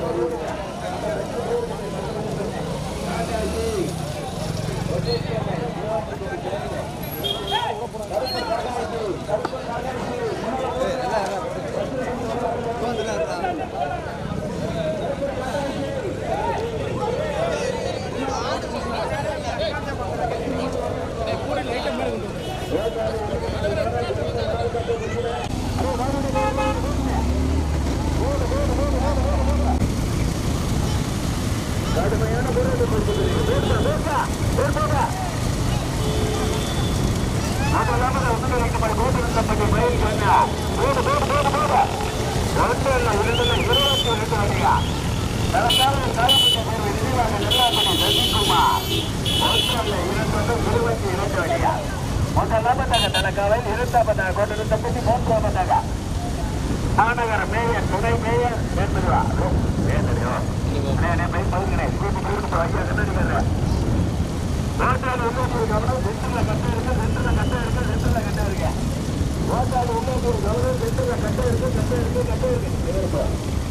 தனக்காவில் இருபத்தாப்பதாக கோட்டை தப்பிச்சு மூன்றாவதாக மாநகர மேயர் துணை மேயர் வேண்டுவா வேண்டுவா போய் பகுதிகளே கூட்டு கூட்டு ஐயா கண்டிக்கிறேன் ஓட்டாளு உள்ளூர் கவனம் சென்டர்ல கட்ட இருக்கு சென்டர்ல கட்ட இருக்கு சென்டர்ல கட்ட இருக்கு ஓட்டாளு உள்ளூர் கவனம் சென்டர்ல கட்ட இருக்கு கட்ட இருக்கு கட்ட இருக்கு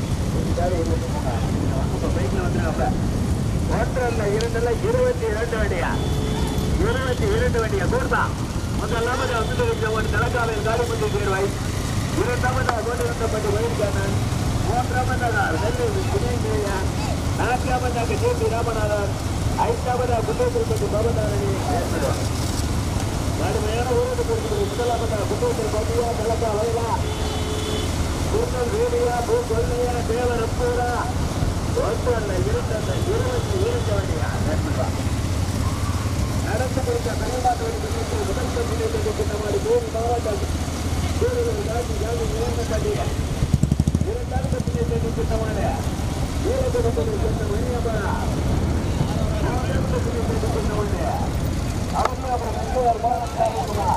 பைக்ல வந்துருக்காப்ல ஓட்டல்ல இரண்டுல இருபத்தி இரண்டு வண்டியா இருபத்தி இரண்டு வண்டியா கூடுதா முதலாவது வந்து ஒரு தலைக்காவில் காலிப்பட்டி சேர்வை இரண்டாவதாக கொண்டிருந்தப்பட்ட வயிற்கானன் மூன்றாவதாக நெல்லூர் துணை மேயர் நான்காவதாக ஜே பி ராமநாதன் ஐந்தாவதாக குண்டோத்திருப்பட்டி பவதாரணி கடுமையான ஊரது கொடுக்கிறது முதலாவதாக குண்டோத்திரு பட்டியா தலைக்கா வயலா குண்டல் வேடியா பூ கொள்ளையா தேவர் அப்பூரா ஒன்றல்ல இரண்டல்ல இருபத்தி இரண்டு வண்டியா நண்பா நடந்து கொடுத்த தமிழ்நாட்டு முதல் பகுதியில் இந்த மாதிரி மூணு மாவட்டம் சூரியன் காட்சி ஜாதி இழந்த பண்டிகை இரண்டாவது பகுதியில் திட்டமான வீரகுடத்தில் சென்ற மணியப்பரா நான்காவது பகுதியில் திட்டமான அவங்க அப்புறம் முன்னோர் மாவட்டமா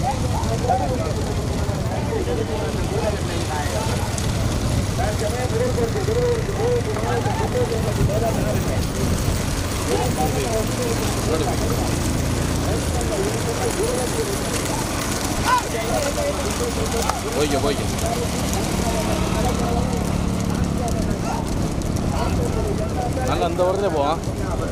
தற்சமயம் விருதுக்கு விருதுக்கு மூன்று மாவட்ட முன்னோர்களுக்கு மேலாக போய்க்க போய்க்க நாங்கள் அந்த ஓரத்துல போவோம்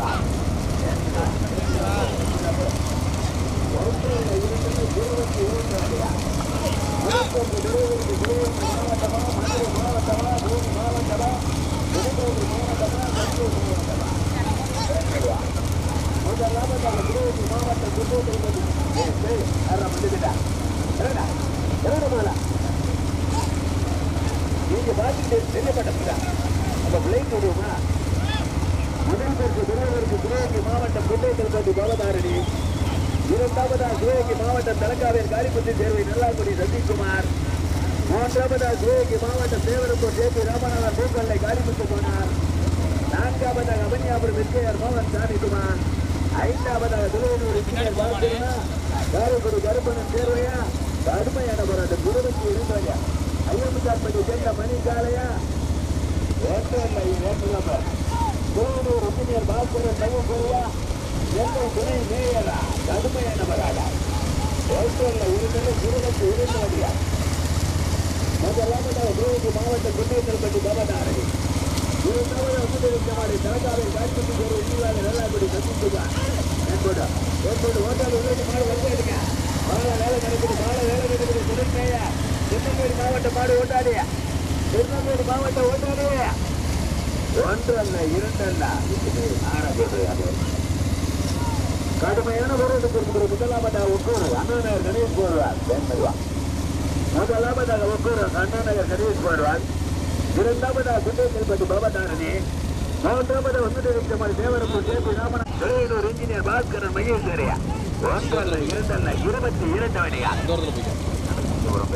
நீங்க பாத்துட்டு தெரியப்பட்டா அப்ப பிளைட் விடுவோமா முதல் பேருக்கு திருவள்ளூருக்கு சிவகங்கை மாவட்டம் குண்டேசல்பட்டி பவதாரணி இரண்டாவதா சிவகங்கை மாவட்டம் தலக்காவேல் காரிப்பட்டி சேர்வை நல்லாக்குடி சதீஷ்குமார் மூன்றாவதா சிவகங்கை மாவட்டம் தேவரப்பூர் ஜே பி ராமநாதன் பூக்கல்லை காரிப்பட்டி போனார் நான்காவதாக அவனியாபுரம் வெற்றியார் மோகன் சாமிக்குமார் ஐந்தாவதாக திருவள்ளூர் இன்ஜினியர் பாலகிருஷ்ணா காரைக்குடி கருப்பணன் சேர்வையா கடுமையான போராட்டம் இருபத்தி இரண்டு ஐயமுத்தார்பட்டி சேர்ந்த மணி காலையா ஏற்றவில்லை ஏற்றலாம திருவள்ளூர் இன்ஜினியர் பாஸ்கரன் நவபுரியா எங்கள் துணை மேயரா கடுமையான போராடா ஏற்றவில்லை இருந்தது இருபத்தி இரண்டு வழியா முதலாவதாக திருவள்ளூர் மாவட்டம் குண்டேசல்பட்டி பவதாரணி இரண்டாவது அசுதரிக்கமாடி தலக்காவில் காட்சிக்கு ஒரு உள்ளாக நல்லாக்குடி சந்தித்துதான் என்பது என்பது ஓட்டால் உள்ளது மாடு வந்து எடுங்க மாலை வேலை நடக்குது மாலை வேலை நடக்குது திருநெல்வேலியா திருநெல்வேலி மாவட்ட மாடு ஓட்டாடியா திருநெல்வேலி மாவட்ட ஓட்டாடியா ஒன்றல்ல இரண்டல்ல ஆரம்பிக்கிறது கடுமையான போராட்டத்திற்கு ஒரு முதலாவதாக ஒக்கூர் அண்ணாநகர் கணேஷ் போடுவார் தேன்மல்வா முதலாவதாக ஒக்கூர் அண்ணாநகர் கணேஷ் போடுவார் இரண்டாவதாக குண்டேசல்பட்டி பவதாரணி மூன்றாவது வந்துட்டு தேவரப்பு கேபி ராமநாத் வெளியூர் இன்ஜினியர் பாஸ்கரன் மகேஸ்வரியா ஒன்றல்ல இரண்டல்ல இருபத்தி இரண்டு வழியா அந்த ஓரத்தில்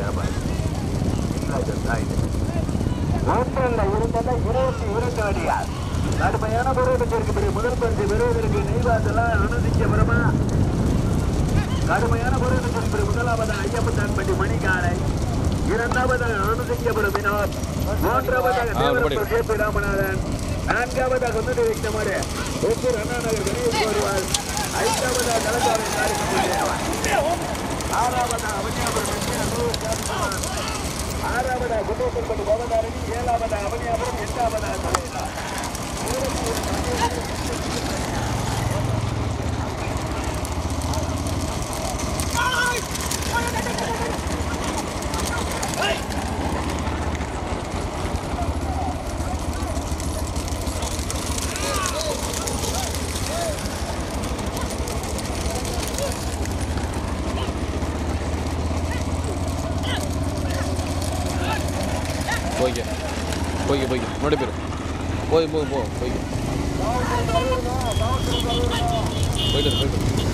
போய்க்க ஒன்றல்ல இரண்டல்ல இருபத்தி இரண்டு வழியா கடுமையான போராட்டத்திற்கு பிறகு முதல் பரிசு பெறுவதற்கு நெய்வாசலா அனுதிச்சபுரமா கடுமையான போராட்டத்திற்கு பிறகு முதலாவது ஐயப்பத்தான்பட்டி மணிக்காலை இரண்டாவதாக அனுதிச்சபுரம் வினோத் மூன்றாவதாக ஆ, மறுபடியும். தேவரப்பு கேபி ராமநாதன் நான்காவதாக வந்துட்டு வைத்தமாறு ஒவ்வொரு அண்ணாநகர் கணேஷ் வருவார் ஐந்தாவதாக கலந்தாரை ஆறாவதாக அவனியாபுரம் வெற்றியார் நூறு சாமிக்குமார். ஆறாவதாக குண்டோத்தல்பட்டு பவதாரணி ஏழாவதாக அவனியாபுரம் எட்டாவதாக தலைவர் முன்னாடி போயிரு போய் போ போ போய் போயிட்டு இரு, போயிட்டு இரு.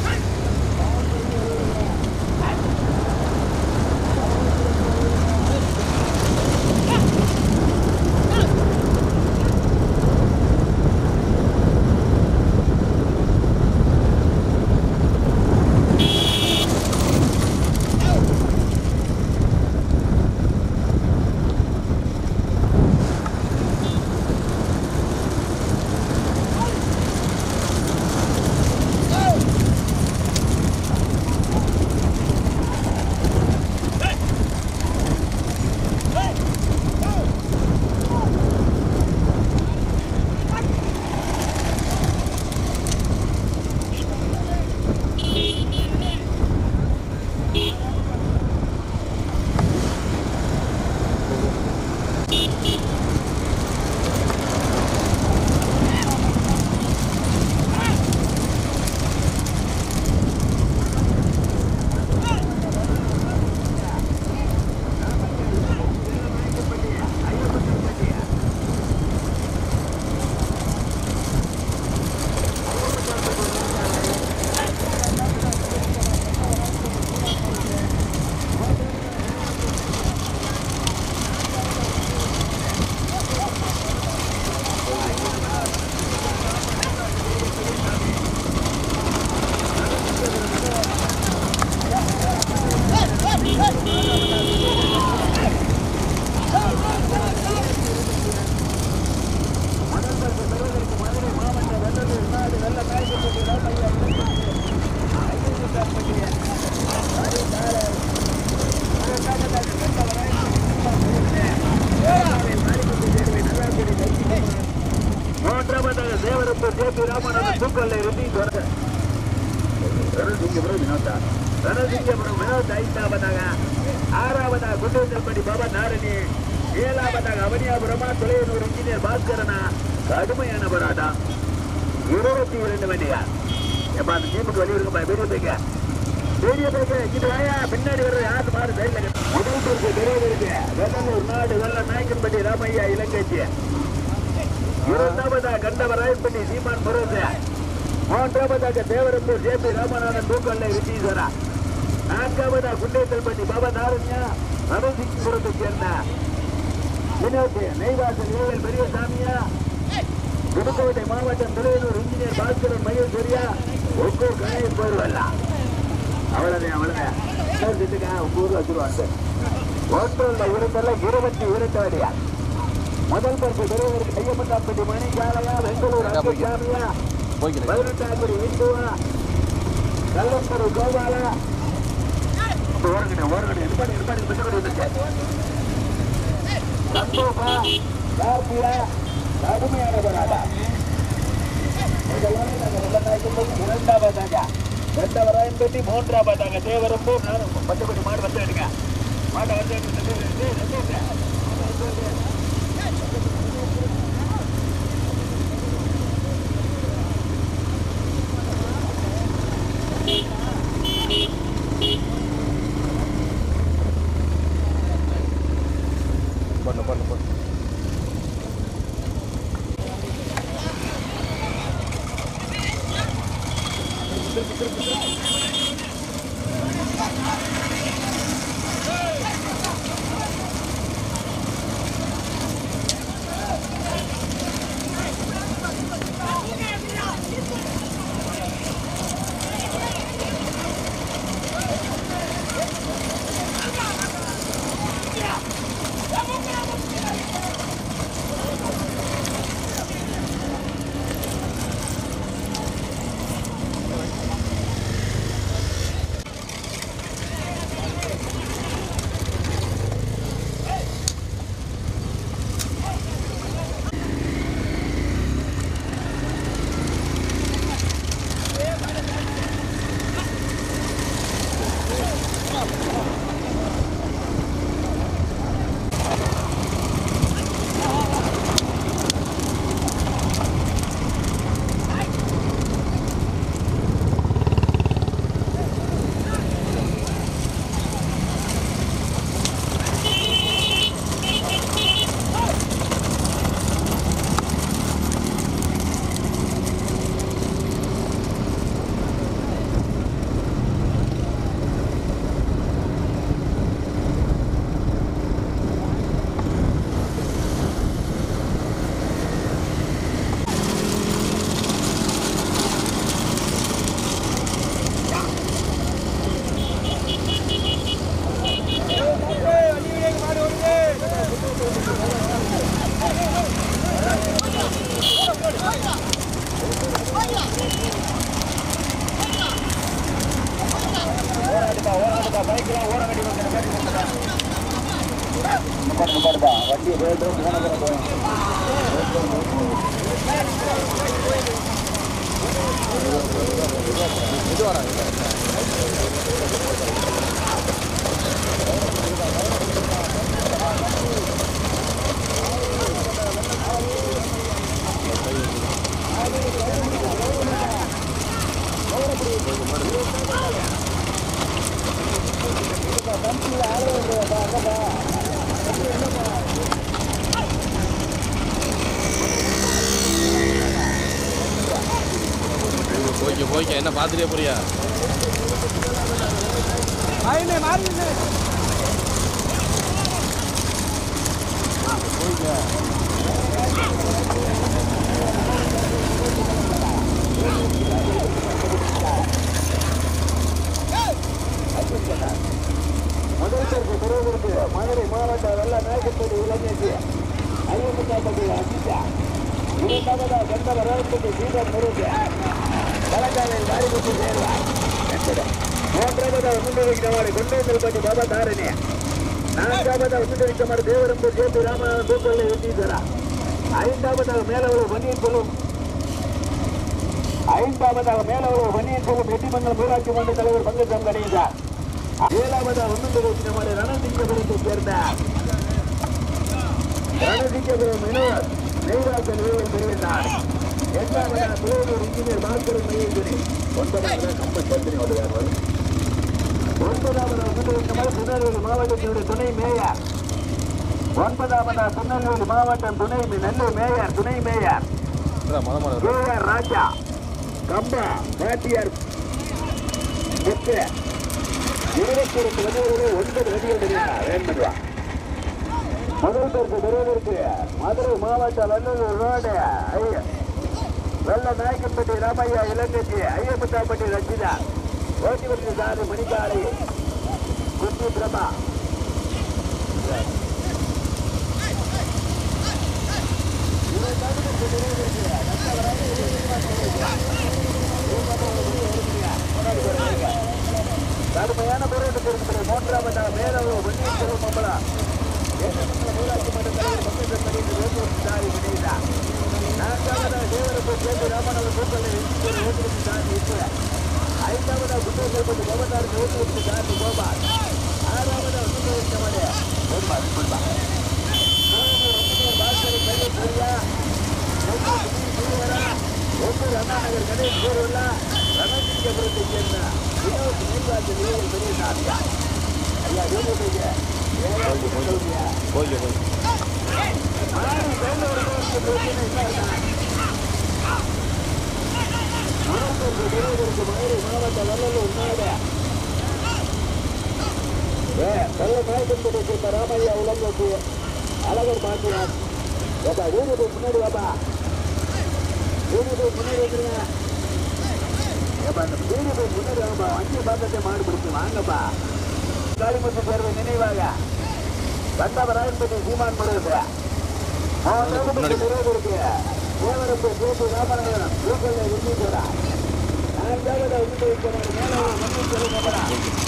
மூன்றாவதாக தேவரப்பூர் ஜேபி ராமநாதன் தூக்கல்ல இருந்து தொடங்க ரணசிங்கபுரம் வினோதா ரணசிங்கபுரம் வினோத் ஐந்தாவதாக ஆறாவதாக குண்டேந்தல்படி பாபா நாரணி ஏழாவதாக அவனியாபுரமா தொலைநூறு இன்ஜினியர் பாஸ்கரனா கடுமையான போராட்டம் இருபத்தி இரண்டு வண்டியா எப்ப அந்த டீமுக்கு வெளியே இருக்குப்பா பெரிய பைக்க பெரிய பைக்க இது வாயா பின்னாடி வர்ற யாரு மாறு சைட்ல முதல் பேருக்கு விரைவு இருக்கு வெள்ளலூர் நாடு வெள்ள நாயக்கன்பட்டி ராமையா இலங்கைச்சி இரண்டாவதாக கண்டவராயப்பட்டி சீமான் பரோச மூன்றாவதாக தேவரம்பூர் ஜே பி ராமநாதன் தூக்கல்ல ரிட்டீஸ்வரா நான்காவதாக குண்டேத்தல்பட்டி பாபா நாரண்யா ரமசிங்கபுரத்தைச் சேர்ந்த வினோத் நெய்வாசல் ஏவல் பெரியசாமியா புதுக்கோட்டை மாவட்டம் துறையூர் இன்ஜினியர் பாஸ்கரன் மகேஸ்வரியா ஒக்கூர் கணேஷ் போர்வல்லா அவ்வளவுதான் அவ்வளவுதான் இன்னொரு திட்டுக்கா உங்க ஊர்ல வச்சிருவாங்க ஒன்றுள்ள இருந்தல்ல இருபத்தி இரண்டு வழியா முதல் பரிசு பெறுவதற்கு ஐயப்பட்டாப்பட்டி மணிக்காலையா பெங்களூர் அம்புசாமியா போய்க்கிறேன் பதினெட்டாங்குடி இந்துவா கல்லம்பரு கோபாலா ஓரங்கடை ஓரங்கடை இருப்பாடு இருப்பாடு பெற்றுக்கொண்டு சந்தோஷா கார்த்தியா கடுமையான போராட்டா இதெல்லாம் நாங்கள் நல்ல நாயக்கன் இரண்டாவதாக ரெண்டாவதாயிரம் பெட்டி மூன்றாவதாக தேவரம்பூர் நானும் பச்சைப்பட்டி மாடு வந்து எடுங்க மாட்டை வந்து எடுத்து பண்ணு பண்ணு பண்ணு பைக்கெல்லாம் ஓர கட்டி வந்து கட்டி கொடுத்துட்டேன் நிப்பாடுப்பா வண்டி போயிட்டு போன போகும் இது வரா போய்க்க போய்க்க என்ன பார்த்துட்டே போறியா முதல் பேருக்கு துறைவருக்கு மதுரை மாவட்ட வெள்ள நாயக்கத்தோடு இளைஞருக்கு ஐயப்பட்டாப்பட்டி அஜிதா இரண்டாவதா கண்டவ ரோகத்துக்கு தீபம் முருகு வழக்காவில் காரிபுத்தி சேர்வார் மூன்றாவதா முன்னிறுத்தமாறு கொண்டேந்தல்பட்டி பாபா தாரணி நான்காவதா முன்னிறுத்தமாறு தேவரம்பூர் ஜேபி ராமநாதன் தூக்கல்ல வெட்டீஸ்வரா ஐந்தாவதாக மேலவர் பன்னீர் செல்வம் ஐந்தாவதாக மேலவர் பன்னீர் செல்வம் எட்டிமங்கலம் ஊராட்சி மன்ற தலைவர் பங்கஜம் கணேசன் ஏழாவதாக ஒன்று நம்முடைய ரணசிங்கபுரத்தை சேர்ந்த ரணசிங்கபுரம் வினோத் நெய்ராஜன் வீரர் தெரிவித்தார் எட்டாவதாக புலவூர் இன்ஜினியர் பாஸ்கரன் மையேஸ்வரி ஒன்பதாவதாக கம்ப சந்திரி வருவார் ஒன்பதாவதாக சுந்தரத்தமல் திருநெல்வேலி மாவட்டத்தினுடைய துணை மேயர் ஒன்பதாவதாக திருநெல்வேலி மாவட்டம் துணை நெல்லூர் மேயர் துணை மேயர் மத மத கே ஆர் ராஜா கம்பா நாட்டியார் முத்து இருபத்தி ரெண்டு வண்டிகளில் ஒன்பது வண்டிகள் தெரியுமா வேண்படுவா முதல் பேருக்கு பெறுவதற்கு மதுரை மாவட்டம் வெள்ளூர் ரோடு ஐயா வெள்ள நாயக்கன்பட்டி ராமையா இலங்கைக்கு ஐயப்பட்டாப்பட்டி ரஞ்சிதா ஓட்டிவட்டி சாரு மணிக்காளி குட்டி பிரபா கடுமையான போராட்டத்தில் இருக்கிற மூன்றாவதாக மேலவர் வண்டியில் செல்லும் மம்பளா ஊராட்சி மன்ற தலைவர் பக்கத்தில் படித்து ஓட்டுநர் சாரி வினைதா நான்காவதாக தேவரப்பூர் சேர்ந்து ராமநாதன் பூக்களை ஓட்டுநர் சாரி ஈஸ்வர ஐந்தாவதாக குண்டேசல்பட்டு கோபத்தார் ஓட்டுநர் சாரி கோபால் ஆறாவதாக சுந்தரமடைய கோபால் குண்டா பாஸ்கரி கையில் சரியா ஒவ்வொரு அண்ணாநகர் கணேஷ் போருள்ள ரணசிங்கபுரத்தை சேர்ந்த வினோத் மேம்பாட்டு நிலையில் பெரிய சாத்தியா ஐயா வேணுடைய போய்க்க போய் மாவட்ட வல்லூர் நாடு நல்ல நாயக்கன்படி சேர்ந்த ராமையா உலகத்து அழகர் பாண்டியான் ஏப்பா வீடு போய் முன்னாடி வாப்பா வீடு போய் முன்னாடி வந்துருங்க ஏப்பா அந்த வீடு போய் முன்னாடி வாப்பா வண்டி பார்த்துட்டே மாடு பிடிச்சு வாங்கப்பா காளிமுத்து சேர்வை நினைவாக கண்டவராயன்பட்டி சீமான் முருகத்து முன்னாடி. இருக்கு தேவரப்பு சேத்து ராமநாதன் பூக்கல்ல விஜயபுரா நான்காவது வந்து வைக்கிறார் மேலே மண்ணு சொல்லுங்கப்படா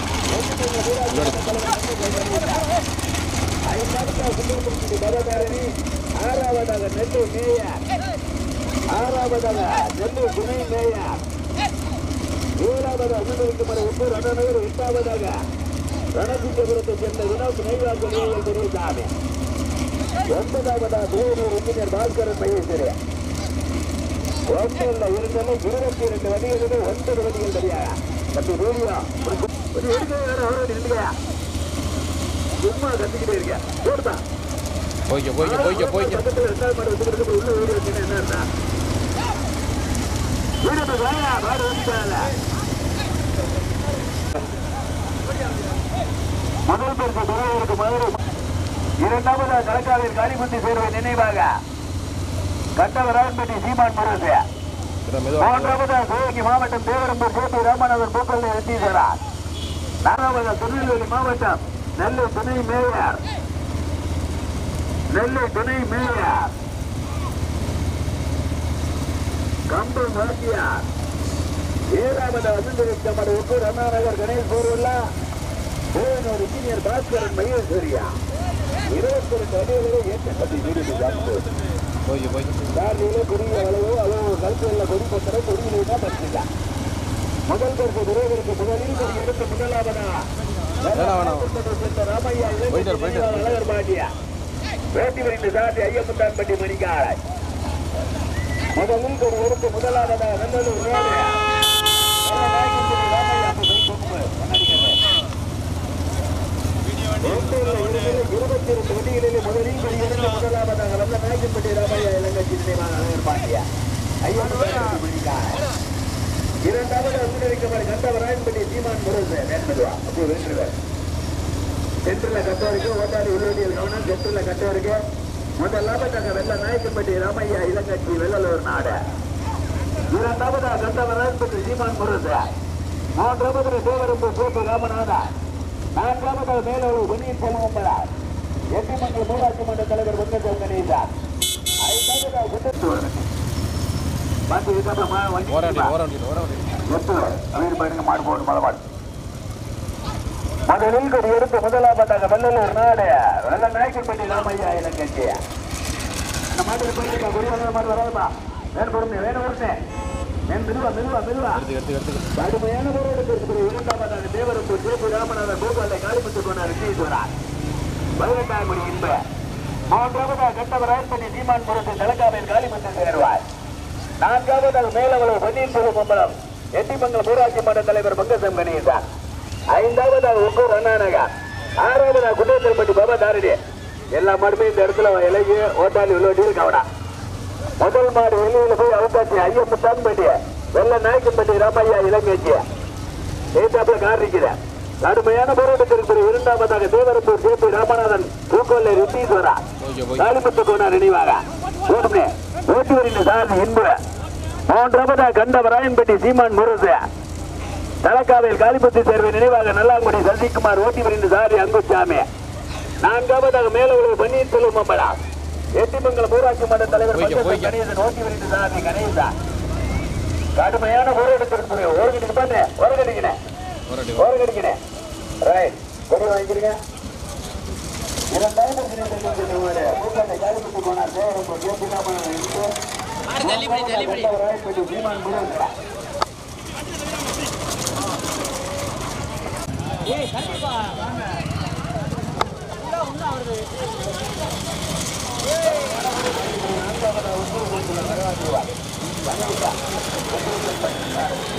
ஆறாவதாக நெல்லூர் மேயர் ஆறாவதாக நெல்லூர் துணை மேயர் ஏழாவது அனுமதிக்கப்பட ஒவ்வொரு அண்ணநகர் எட்டாவதாக ரணசிங்கபுரத்தை சேர்ந்த வினோத் நெய்வாக்கு நிலையில் தெரிவித்தாரு ஒன்பதாவதாக தூரூர் இன்ஜினியர் பாஸ்கரன் மகேஸ்வரி ஒன்றில் இருந்தாலும் இருபத்தி இரண்டு வண்டிகளில் ஒன்பது வண்டிகள் தெரியாதா தம்பி ரேடியோ ஒரு எடுக்க வேற அவரோட இல்லையா சும்மா கத்திக்கிட்டே இருக்க போடுதா போய்க்க போய்க்க போய்க்க போய்க்க பக்கத்துல ரெண்டாவது மாடு வச்சுக்கிறதுக்கு உள்ள வீடு வச்சுன்னா என்ன இருந்தா வீடு போய் வாயா மாடு வந்துட்டால முதல் பேருக்கு துறையூருக்கு மதுரை இரண்டாவது கலக்காவில் காளிமுத்தி சேர்வை நினைவாக கண்டவராயன்பட்டி சீமான் முருகன் மெதுவாக மூன்றாவது சிவகங்கை மாவட்டம் தேவரம்பூர் சேத்தி ராமநாதன் பூக்கல் எத்தீஸ்வரர் நான்காவது திருநெல்வேலி மாவட்டம் நெல்லை துணை மேயர் நெல்லை துணை மேயர் கம்பம் வாத்தியார் ஏழாவது அசந்திருக்கமட ஒவ்வொரு அண்ணாநகர் கணேஷ் போர்வல்லா கோவனோடு சீனியர் பாஸ்கரன் மகேஸ்வரியா இருபத்தி ரெண்டு அடிகளே ஏற்றப்பட்டு வீடு ஜாம்பு போய்க்க போய்க்க சார்பிலே பெரிய அளவு அளவு கல்வியில் கொடி பத்திர கொடியிலே தான் பற்றிല്ല முதல் பரிசு விரைவிற்கு முதலில் கொடி எடுத்து முதலாவதா வேணாம், வேணாம். சென்ற ராமையா போயிட்டாரு, போயிட்டாரு. அழகர் பாட்டியா வேட்டி விரிந்து சாட்டி ஐயப்பன் பட்டி மணிக்காராய் முதலில் கொடி எடுத்து முதலாவதா நல்லூர் ரோடு நல்லநாயகன்பட்டி ராமையா அப்ப போய் கொம்பு. கண்ணாடிக்காரர். இருபத்தி இரண்டு வண்டிகளிலே முதலில் கொடி எடுத்து முதலாவதாக நல்ல நாயகன்பட்டி ராமையா இலங்கை சிறுத்தைமான அழகர் பாட்டியா ஐயப்பன் பட்டி மணிக்காராய் இரண்டாவது அங்குடிக்கவர் கண்டவராயன்பட்டி சீமான் முருகன் வேண்டுவா அப்போ வேண்டுவர் சென்ட்ரில் கட்டவருக்கு ஓட்டாளி உள்ளூரியில் கவனம் சென்ட்ரில் கட்டவருக்கு முதலாவதாக வெள்ள நாயக்கன்பட்டி ராமையா இளங்கட்சி வெள்ளலூர் நாடு இரண்டாவதாக கண்டவராயன்பட்டி சீமான் முருகன் மூன்றாவது தேவரம்பு சோப்பு ராமநாதா நான்காவதாக மேலூர் பொன்னியின் செல்வம்பரார் எட்டிமங்கல் ஊராட்சி மன்ற தலைவர் வெங்கடேசன் கணேசா ஐந்தாவதாக குண்டத்தூர் பார்த்து இதுக்கப்புறமா வண்டி ஓராண்டி ஓராண்டி ஓராண்டி எட்டு வீடு பாருங்க மாடு போட்டு மலை மாடு முதலில் கொடி எடுத்து முதலாவதாக வெள்ளலூர் நாடு வெள்ள நாயக்கன்பட்டி ராமையா இலங்கட்சி அந்த மாட்டுக்கு போயிருக்கா கொடி வந்த மாடு வராதுமா வேணும் பொறுமை வேணும் பொறுமை வேணும் மெதுவா மெதுவா மெதுவா எடுத்து எடுத்து எடுத்து கடுமையான போராட்டத்திற்கு இருக்கிற இரண்டாவதாக தேவரப்பு சேப்பு ராமநாதன் கோபாலை காலிமுத்து கொண்டார் விஜயசுவரார் பதினெட்டாம் மணி இன்ப மூன்றாவதாக கட்டவர் ஆயப்பண்ணி சீமான் புரத்து தலக்காவையில் காலிமுத்து சேருவார் நான்காவதாக மேலவளவு பன்னீர்செல்வம் மம்பலம் எட்டிமங்கலம் ஊராட்சி மன்ற தலைவர் பங்கசம் கணேசன் ஐந்தாவதாக ஒக்கூர் அண்ணாநகா ஆறாவதாக குண்டேசல்பட்டி பாபா தாரடி எல்லா மாடுமே இந்த இடத்துல இலகி ஓட்டாளி உள்ளோட்டியில் கவனம் முதல் மாடு வெளியில போய் அவுத்தாச்சு ஐயப்பன் பட்டி வெள்ள நாயக்கம்பட்டி ராமையா இளங்கட்சி ஏத்தாப்புல கார் நிற்கிறேன் கடுமையான போராட்டத்திற்கு இரண்டாவதாக தேவரப்பூர் ஜே பி ராமநாதன் பூக்கோல்லை ரித்தீஸ்வரா போய்க்க போய்க்க காளிமுத்து கோனார் நினைவாக ஓடுமே ஓட்டுவரின் சார்ந்த இன்பு மூன்றாவதாக கண்டவராயன்பட்டி சீமான் முரசு தலக்காவையில் காளிமுத்து தேர்வு நினைவாக நல்லாங்குடி சசிகுமார் ஓட்டிவரின் சாரி அங்குச்சாமி நான்காவதாக மேலவளவு பன்னீர்செல்வம் அம்பலா எட்டிமங்கலம் ஊராட்சி மன்ற தலைவர் போய்க்க, பச்சை போய்க்க. கணேசன் ஓட்டிவரின் சாரி கணேசா கடுமையான போராட்டத்திற்கு ஒரு கடிக்கு பண்ணு ஒரு கடிக்கினேன் ஓராண்டி ஒரு கடிக்கினேன் ரைட் கொடி வாங்கிக்கிறீங்க இரண்டாயிரத்தி இருபத்தி மூணு பூக்கட்டை காலிமுத்து போனார் தேவரம்பு ஜோதிராமன் இருந்து கண்டவராயப்பட்டி சீமான் முருகன் ஏய்